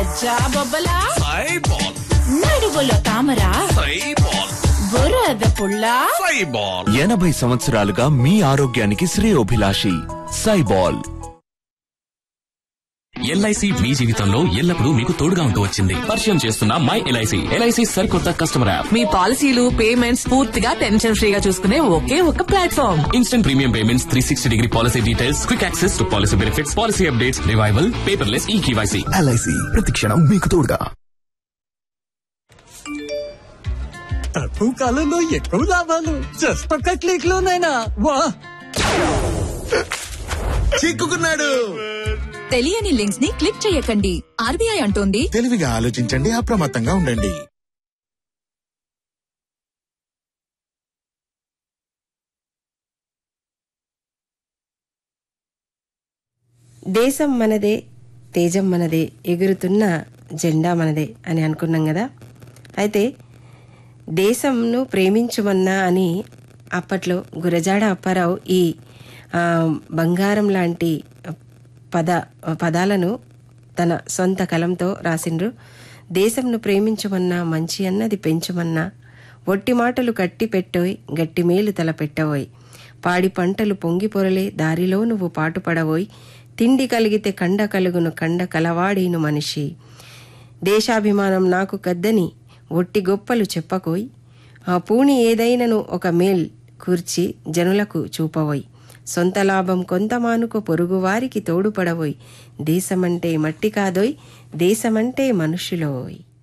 సజ్జా బొబ్బలా సైబాల్ నడుగులో తామరా సైబాల్ బురద పుల్ల సైబాల్ ఎనభై సంవత్సరాలుగా మీ ఆరోగ్యానికి శ్రేయోభిలాషి సైబాల్ ఎల్ఐసి మీ జీవితంలో ఎల్లప్పుడూ మీకు తోడుగా ఉంటూ వచ్చింది పరిచయం చేస్తున్న మై ఎల్ఐసి ఎల్ఐసి సరికొత్త కస్టమర్ యాప్ మీ పాలసీలు పేమెంట్స్ పూర్తిగా టెన్షన్ ఫ్రీగా చూసుకునే ఒకే ఒక platform instant premium payments three sixty degree policy details quick access to policy benefits policy updates revival paperless e KYC LIC ప్రతిక్షణం మీకు తోడుగా తక్కువ కాలంలో ఎక్కువ లాభాలు జస్ట్ ఒక్క క్లిక్ లోనైనా వా చిక్కుకున్నాడు తెలియని లింక్స్ ని క్లిక్ చేయకండి ఆర్బీఐ అంటోంది తెలివిగా ఆలోచించండి అప్రమత్తంగా ఉండండి దేశం మనదే తేజం మనదే ఎగురుతున్న జెండా మనదే అని అనుకున్నాం కదా అయితే దేశంను ప్రేమించుమన్నా అని అప్పట్లో గురజాడ అప్పారావు ఈ ఆ, బంగారం లాంటి పద పదాలను తన సొంత కలంతో రాసిండ్రు దేశంను ప్రేమించమన్నా మంచి అన్నది పెంచుమన్నా ఒట్టి మాటలు కట్టి పెట్టోయ్ గట్టి మేలు తల పెట్టవోయ్ పాడి పంటలు పొంగి పొరలే దారిలో నువ్వు పాటుపడవోయ్ తిండి కలిగితే కండ కలుగును కండ కలవాడీను మనిషి దేశాభిమానం నాకు కద్దని ఒట్టి గొప్పలు చెప్పకోయ్ ఆ పూని ఏదైనను ఒక మేల్ కూర్చి జనులకు చూపవోయ్ సొంత లాభం కొంత మానుకో పొరుగువారికి తోడుపడవోయ్ దేశమంటే మట్టి కాదోయ్ దేశమంటే మనుషులోయ్